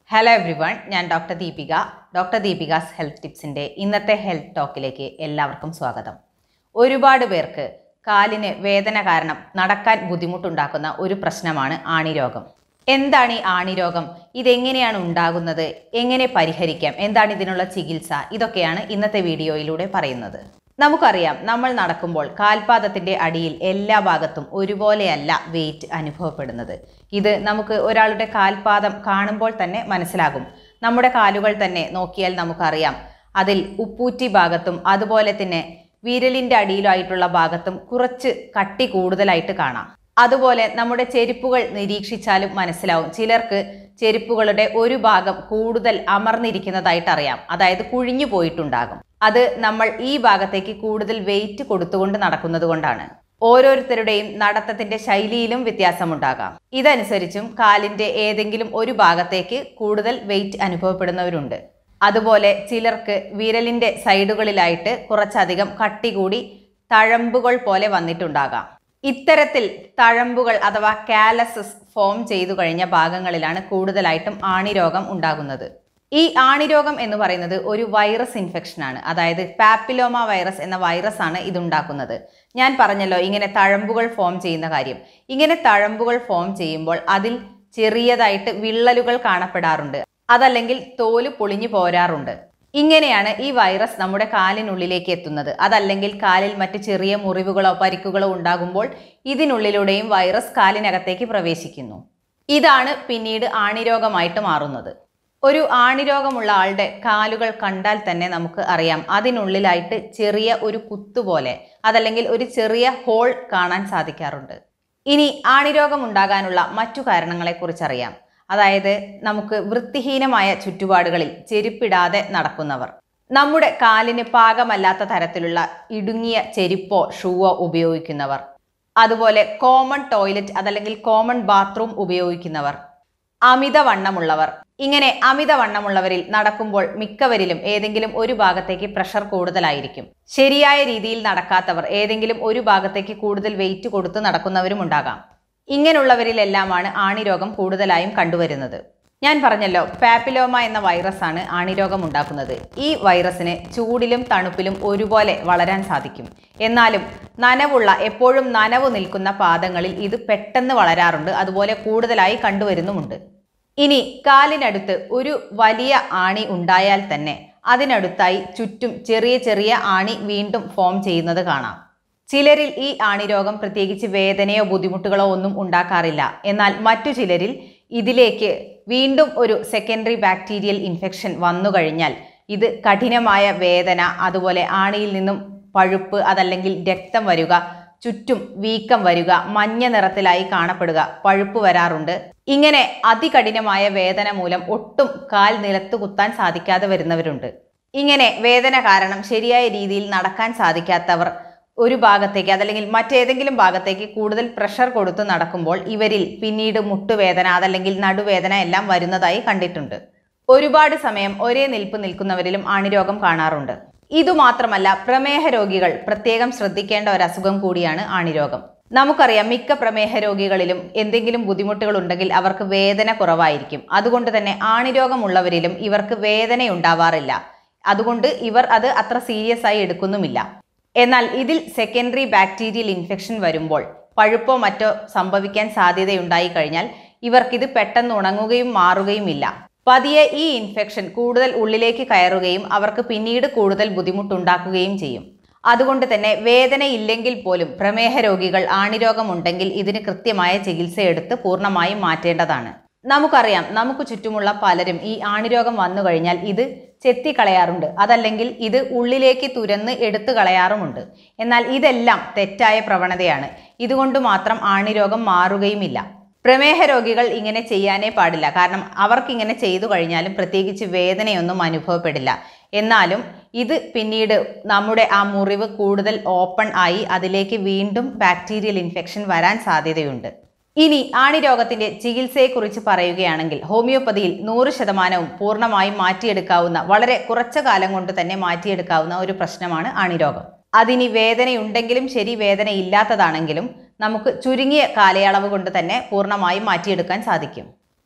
hello everyone ഞാൻ doctor Deepika doctor Deepika's health ടിപ്സിൻ്റെ ഇന്നത്തെ ഹെൽത്ത് ടോക്കിലേക്ക് എല്ലാവർക്കും സ്വാഗതം ഒരുപാട് പേർക്ക് കാലിന് വേദന കാരണം നടക്കാൻ ബുദ്ധിമുട്ടുണ്ടാക്കുന്ന ഒരു പ്രശ്നമാണ് ആണിരോഗം എന്താണ് ഈ ആണിരോഗം ഇതെങ്ങനെയാണ് ഉണ്ടാകുന്നത് എങ്ങനെ പരിഹരിക്കാം എന്താണ് ഇതിനുള്ള ചികിത്സ ഇതൊക്കെയാണ് ഇന്നത്തെ വീഡിയോയിലൂടെ പറയുന്നത് നമുക്കറിയാം നമ്മൾ നടക്കുമ്പോൾ കാൽപാദത്തിന്റെ അടിയിൽ എല്ലാ ഭാഗത്തും ഒരുപോലെയല്ല വെയിറ്റ് അനുഭവപ്പെടുന്നത് ഇത് നമുക്ക് ഒരാളുടെ കാൽപാദം കാണുമ്പോൾ തന്നെ മനസ്സിലാകും നമ്മുടെ കാലുകൾ തന്നെ നോക്കിയാൽ നമുക്കറിയാം അതിൽ ഉപ്പൂറ്റി ഭാഗത്തും അതുപോലെ തന്നെ വിരലിന്റെ അടിയിലായിട്ടുള്ള ഭാഗത്തും കുറച്ച് കട്ടി കൂടുതലായിട്ട് കാണാം അതുപോലെ നമ്മുടെ ചെരുപ്പുകൾ നിരീക്ഷിച്ചാലും മനസ്സിലാവും ചിലർക്ക് ചെരുപ്പുകളുടെ ഒരു ഭാഗം കൂടുതൽ അമർന്നിരിക്കുന്നതായിട്ട് അറിയാം അതായത് കുഴിഞ്ഞു പോയിട്ടുണ്ടാകും അത് നമ്മൾ ഈ ഭാഗത്തേക്ക് കൂടുതൽ വെയിറ്റ് കൊടുത്തുകൊണ്ട് നടക്കുന്നത് കൊണ്ടാണ് ഓരോരുത്തരുടെയും നടത്തത്തിന്റെ ശൈലിയിലും വ്യത്യാസമുണ്ടാകാം ഇതനുസരിച്ചും കാലിന്റെ ഏതെങ്കിലും ഒരു ഭാഗത്തേക്ക് കൂടുതൽ വെയിറ്റ് അനുഭവപ്പെടുന്നവരുണ്ട് അതുപോലെ ചിലർക്ക് വിരലിന്റെ സൈഡുകളിലായിട്ട് കുറച്ചധികം കട്ടി കൂടി തഴമ്പുകൾ പോലെ വന്നിട്ടുണ്ടാകാം ഇത്തരത്തിൽ തഴമ്പുകൾ അഥവാ കാലസസ് ഫോം ചെയ്തു കഴിഞ്ഞ ഭാഗങ്ങളിലാണ് കൂടുതലായിട്ടും ആണിരോഗം ഉണ്ടാകുന്നത് ഈ ആണിരോഗം എന്ന് പറയുന്നത് ഒരു വൈറസ് ഇൻഫെക്ഷൻ ആണ് അതായത് പാപ്പിലോമ വൈറസ് എന്ന വൈറസ് ആണ് ഇതുണ്ടാക്കുന്നത് ഞാൻ പറഞ്ഞല്ലോ ഇങ്ങനെ തഴമ്പുകൾ ഫോം ചെയ്യുന്ന കാര്യം ഇങ്ങനെ തഴമ്പുകൾ ഫോം ചെയ്യുമ്പോൾ അതിൽ ചെറിയതായിട്ട് വിള്ളലുകൾ കാണപ്പെടാറുണ്ട് അതല്ലെങ്കിൽ തോല് പൊളിഞ്ഞു പോരാറുണ്ട് ഇങ്ങനെയാണ് ഈ വൈറസ് നമ്മുടെ കാലിനുള്ളിലേക്ക് എത്തുന്നത് അതല്ലെങ്കിൽ കാലിൽ മറ്റ് ചെറിയ മുറിവുകളോ പരിക്കുകളോ ഉണ്ടാകുമ്പോൾ ഇതിനുള്ളിലൂടെയും വൈറസ് കാലിനകത്തേക്ക് പ്രവേശിക്കുന്നു ഇതാണ് പിന്നീട് ആണിരോഗമായിട്ട് മാറുന്നത് ഒരു ആണിരോഗമുള്ള ആളുടെ കാലുകൾ കണ്ടാൽ തന്നെ നമുക്ക് അറിയാം അതിനുള്ളിലായിട്ട് ചെറിയ ഒരു കുത്തുപോലെ അതല്ലെങ്കിൽ ഒരു ചെറിയ ഹോൾ കാണാൻ സാധിക്കാറുണ്ട് ഇനി ആണിരോഗം ഉണ്ടാകാനുള്ള മറ്റു കാരണങ്ങളെക്കുറിച്ച് അറിയാം അതായത് നമുക്ക് വൃത്തിഹീനമായ ചുറ്റുപാടുകളിൽ ചെരുപ്പിടാതെ നടക്കുന്നവർ നമ്മുടെ കാലിന് പാകമല്ലാത്ത തരത്തിലുള്ള ഇടുങ്ങിയ ചെരുപ്പോ ഷൂവോ ഉപയോഗിക്കുന്നവർ അതുപോലെ കോമൺ ടോയ്ലറ്റ് അതല്ലെങ്കിൽ കോമൺ ബാത്റൂം ഉപയോഗിക്കുന്നവർ അമിതവണ്ണമുള്ളവർ ഇങ്ങനെ അമിതവണ്ണമുള്ളവരിൽ നടക്കുമ്പോൾ മിക്കവരിലും ഏതെങ്കിലും ഒരു ഭാഗത്തേക്ക് പ്രഷർ കൂടുതലായിരിക്കും ശരിയായ രീതിയിൽ നടക്കാത്തവർ ഏതെങ്കിലും ഒരു ഭാഗത്തേക്ക് കൂടുതൽ വെയിറ്റ് കൊടുത്ത് നടക്കുന്നവരും ഉണ്ടാകാം ഇങ്ങനെയുള്ളവരിലെല്ലാമാണ് ആണിരോഗം കൂടുതലായും കണ്ടുവരുന്നത് ഞാൻ പറഞ്ഞല്ലോ പാപ്പിലോമ എന്ന വൈറസാണ് ആണിരോഗം ഉണ്ടാക്കുന്നത് ഈ വൈറസിന് ചൂടിലും തണുപ്പിലും ഒരുപോലെ വളരാൻ സാധിക്കും എന്നാലും നനവുള്ള എപ്പോഴും നനവ് നിൽക്കുന്ന പാദങ്ങളിൽ ഇത് പെട്ടെന്ന് വളരാറുണ്ട് അതുപോലെ കൂടുതലായി കണ്ടുവരുന്നുമുണ്ട് ഇനി കാലിനടുത്ത് ഒരു വലിയ ആണി ഉണ്ടായാൽ തന്നെ അതിനടുത്തായി ചുറ്റും ചെറിയ ചെറിയ ആണി വീണ്ടും ഫോം ചെയ്യുന്നത് കാണാം ചിലരിൽ ഈ ആണിരോഗം പ്രത്യേകിച്ച് വേദനയോ ബുദ്ധിമുട്ടുകളോ ഒന്നും ഉണ്ടാക്കാറില്ല എന്നാൽ മറ്റു ചിലരിൽ ഇതിലേക്ക് വീണ്ടും ഒരു സെക്കൻഡറി ബാക്ടീരിയൽ ഇൻഫെക്ഷൻ വന്നു കഴിഞ്ഞാൽ ഇത് കഠിനമായ വേദന അതുപോലെ ആണിയിൽ നിന്നും പഴുപ്പ് അതല്ലെങ്കിൽ രക്തം വരിക ചുറ്റും വീക്കം വരിക മഞ്ഞ നിറത്തിലായി കാണപ്പെടുക പഴുപ്പ് വരാറുണ്ട് ഇങ്ങനെ അതികഠിനമായ വേദന മൂലം ഒട്ടും കാൽ നിലത്ത് കുത്താൻ സാധിക്കാതെ വരുന്നവരുണ്ട് ഇങ്ങനെ വേദന കാരണം ശരിയായ രീതിയിൽ നടക്കാൻ സാധിക്കാത്തവർ ഒരു ഭാഗത്തേക്ക് അതല്ലെങ്കിൽ മറ്റേതെങ്കിലും ഭാഗത്തേക്ക് കൂടുതൽ പ്രഷർ കൊടുത്ത് നടക്കുമ്പോൾ ഇവരിൽ പിന്നീട് മുട്ടുവേദന അതല്ലെങ്കിൽ നടുവേദന എല്ലാം വരുന്നതായി കണ്ടിട്ടുണ്ട് ഒരുപാട് സമയം ഒരേ നിൽപ്പ് നിൽക്കുന്നവരിലും ആണിരോഗം കാണാറുണ്ട് ഇതുമാത്രമല്ല പ്രമേഹ രോഗികൾ പ്രത്യേകം ശ്രദ്ധിക്കേണ്ട ഒരു അസുഖം കൂടിയാണ് ആണിരോഗം നമുക്കറിയാം മിക്ക പ്രമേഹ രോഗികളിലും എന്തെങ്കിലും ബുദ്ധിമുട്ടുകൾ ഉണ്ടെങ്കിൽ അവർക്ക് വേദന കുറവായിരിക്കും അതുകൊണ്ട് തന്നെ ആണിരോഗമുള്ളവരിലും ഇവർക്ക് വേദന ഉണ്ടാവാറില്ല അതുകൊണ്ട് ഇവർ അത് അത്ര സീരിയസ് ആയി എടുക്കുന്നുമില്ല എന്നാൽ ഇതിൽ സെക്കൻഡറി ബാക്ടീരിയൽ ഇൻഫെക്ഷൻ വരുമ്പോൾ പഴുപ്പോ മറ്റോ സംഭവിക്കാൻ സാധ്യതയുണ്ടായി കഴിഞ്ഞാൽ ഇവർക്കിത് പെട്ടെന്ന് ഉണങ്ങുകയും മാറുകയുമില്ല പതിയെ ഈ ഇൻഫെക്ഷൻ കൂടുതൽ ഉള്ളിലേക്ക് കയറുകയും അവർക്ക് പിന്നീട് കൂടുതൽ ബുദ്ധിമുട്ടുണ്ടാക്കുകയും ചെയ്യും അതുകൊണ്ട് തന്നെ വേദനയില്ലെങ്കിൽ പോലും പ്രമേഹ രോഗികൾ ആണിരോഗമുണ്ടെങ്കിൽ ഇതിന് കൃത്യമായ ചികിത്സയെടുത്ത് പൂർണ്ണമായും മാറ്റേണ്ടതാണ് നമുക്കറിയാം നമുക്ക് ചുറ്റുമുള്ള പലരും ഈ ആണിരോഗം വന്നു കഴിഞ്ഞാൽ ഇത് ചെത്തിക്കളയാറുണ്ട് അതല്ലെങ്കിൽ ഇത് ഉള്ളിലേക്ക് തുരന്ന് എടുത്തു കളയാറുമുണ്ട് എന്നാൽ ഇതെല്ലാം തെറ്റായ പ്രവണതയാണ് ഇതുകൊണ്ട് മാത്രം ആണിരോഗം മാറുകയുമില്ല പ്രമേഹ രോഗികൾ ഇങ്ങനെ ചെയ്യാനേ പാടില്ല കാരണം അവർക്ക് ഇങ്ങനെ ചെയ്തു കഴിഞ്ഞാലും പ്രത്യേകിച്ച് വേദനയൊന്നും അനുഭവപ്പെടില്ല എന്നാലും ഇത് പിന്നീട് നമ്മുടെ ആ മുറിവ് കൂടുതൽ ഓപ്പൺ ആയി അതിലേക്ക് വീണ്ടും ബാക്ടീരിയൽ ഇൻഫെക്ഷൻ വരാൻ സാധ്യതയുണ്ട് ഇനി ആണിരോഗത്തിന്റെ ചികിത്സയെക്കുറിച്ച് പറയുകയാണെങ്കിൽ ഹോമിയോപ്പതിയിൽ നൂറ് ശതമാനവും പൂർണ്ണമായും മാറ്റിയെടുക്കാവുന്ന വളരെ കുറച്ച കാലം കൊണ്ട് തന്നെ മാറ്റിയെടുക്കാവുന്ന ഒരു പ്രശ്നമാണ് ആണിരോഗം അതിനി വേദനയുണ്ടെങ്കിലും ശരി വേദന ഇല്ലാത്തതാണെങ്കിലും നമുക്ക് ചുരുങ്ങിയ കാലയളവ് കൊണ്ട് തന്നെ പൂർണ്ണമായും മാറ്റിയെടുക്കാൻ സാധിക്കും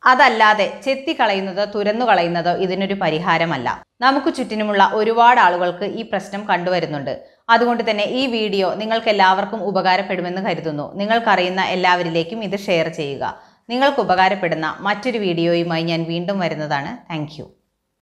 അതല്ലാതെ ചെത്തിക്കളയുന്നതോ തുരന്നു കളയുന്നതോ ഇതിനൊരു പരിഹാരമല്ല നമുക്ക് ചുറ്റിനുമുള്ള ഒരുപാട് ആളുകൾക്ക് ഈ പ്രശ്നം കണ്ടുവരുന്നുണ്ട് അതുകൊണ്ട് തന്നെ ഈ വീഡിയോ നിങ്ങൾക്ക് എല്ലാവർക്കും ഉപകാരപ്പെടുമെന്ന് കരുതുന്നു നിങ്ങൾക്കറിയുന്ന എല്ലാവരിലേക്കും ഇത് ഷെയർ ചെയ്യുക നിങ്ങൾക്ക് ഉപകാരപ്പെടുന്ന മറ്റൊരു വീഡിയോയുമായി ഞാൻ വീണ്ടും വരുന്നതാണ് താങ്ക്